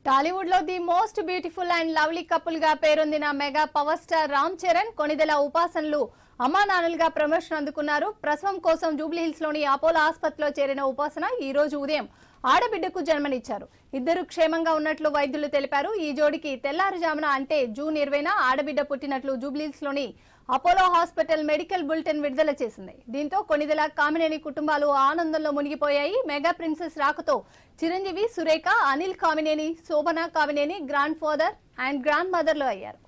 టాలీవుడ్ లో the most beautiful and lovely couple గా పేరొందిన mega power star Ram Charan Konidela ఉపాసనలు అమ్మా నాన్నలుగా ప్రమోషన్ అందుకున్నారు ప్రసవం కోసం జూబ్లీహిల్స్ లోని అపోలో ఆసుపత్రిలో చేరిన ఉపాసన ఈ రోజు ఉదయం ఆడబిడ్డకు జన్మనిచ్చారు ఇద్దరు క్షేమంగా ఉన్నట్లు వైద్యులు తెలిపారు ఈ జోడికి తెల్లారుజామున అంటే జూన్ ఇరవైన ఆడబిడ్డ పుట్టినట్లు జూబ్లీహిల్స్ లోని అపోలో హాస్పిటల్ మెడికల్ బులెటిన్ విడుదల చేసింది దీంతో కొనిదెల కామినేని కుటుంబాలు ఆనందంలో మునిగిపోయాయి మెగా ప్రిన్సెస్ రాకతో Chiranjeevi Surekha Anil Kamineni Shobana Kamineni grand father and grand మదర్లు అయ్యారు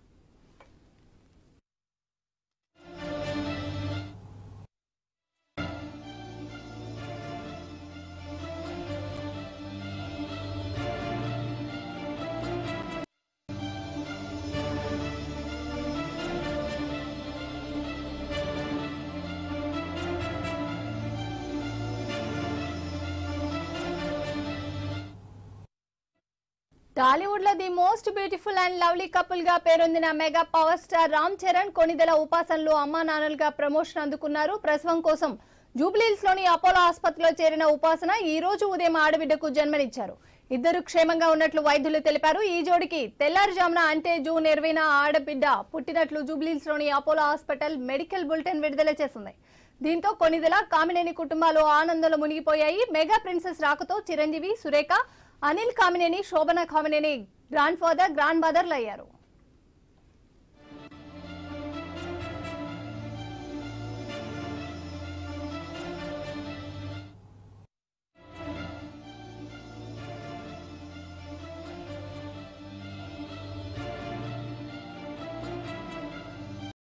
టాలీవుడ్ లో the most beautiful and lovely couple గా పేరొందిన mega power star Ram Charan Konidela ఉపాసనలు అమ్మా నాన్నలుగా ప్రమోషన్ అందుకున్నారు ప్రసవం కోసం జూబ్లీహిల్స్ లోని అపోలో ఆసుపత్రిలో చేరిన ఉపాసన ఈ రోజు ఉదయం ఆడబిడ్డకు జన్మనిచ్చారు ఇద్దరు క్షేమంగా ఉన్నట్లు వైద్యులు తెలిపారు ఈ జోడికి తెల్లారుజామున అంటే జూన్ ఇరవైన ఆడబిడ్డ పుట్టినట్లు జూబ్లీహిల్స్ లోని అపోలో హాస్పిటల్ మెడికల్ బులెటిన్ విడుదల చేసింది దీంతో కొనిదెల కామినేని కుటుంబాలు ఆనందంలో మునిగిపోయాయి మెగా ప్రిన్సెస్ రాకతో Chiranjeevi Surekha Anil Kamineni Shobana Kamineni grand father grand మదర్లు అయ్యారు